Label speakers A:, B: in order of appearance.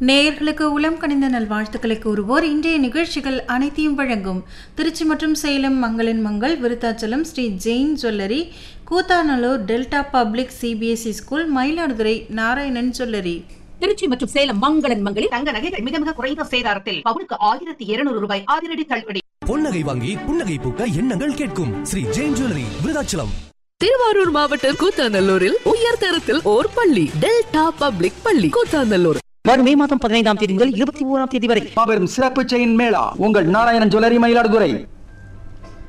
A: நேயர்களுக்கு உளம் கனிந்த நல்வாழ்த்துக்களை கூறுவோர் இன்றைய நிகழ்ச்சிகள் அனைத்தையும் வழங்கும் திருச்சி மற்றும் சேலம் மங்களின் மங்கள் Vriddhachalam Sri Jain jewellery Koothanallur Delta public CBSE school Mayiladuthurai Narayanan jewellery
B: Trichy மற்றும் சேலம் மங்களன் மங்களில்
C: தங்க நகைகள் மிக மிக குறைந்த சேதாரத்தில் பவுனுக்கு ஆயிரத்தி இருநூறு ரூபாய் அதிரடி தள்ளுபடி
D: பொன்னகை வாங்கி புன்னகை பூக்க எண்ணங்கள் கேட்கும் ஸ்ரீ ஜெயின் ஜுவல்லரி விருதாச்சலம்
E: திருவாரூர் மாவட்டம் கூத்தாநல்லூரில் உயர் தரத்தில் ஓர் பள்ளி டெல்டா பப்ளிக் பள்ளி கூத்தாநல்லூர்
F: வரும் மே மாதம் பதினைந்தாம் தேதி முதல் இருபத்தி ஓராம் தேதி வரை
G: மாபெரும் சிறப்பு செயின் மேளா உங்கள் நாராயணன் ஜுவல்லரி மயிலாடுதுறை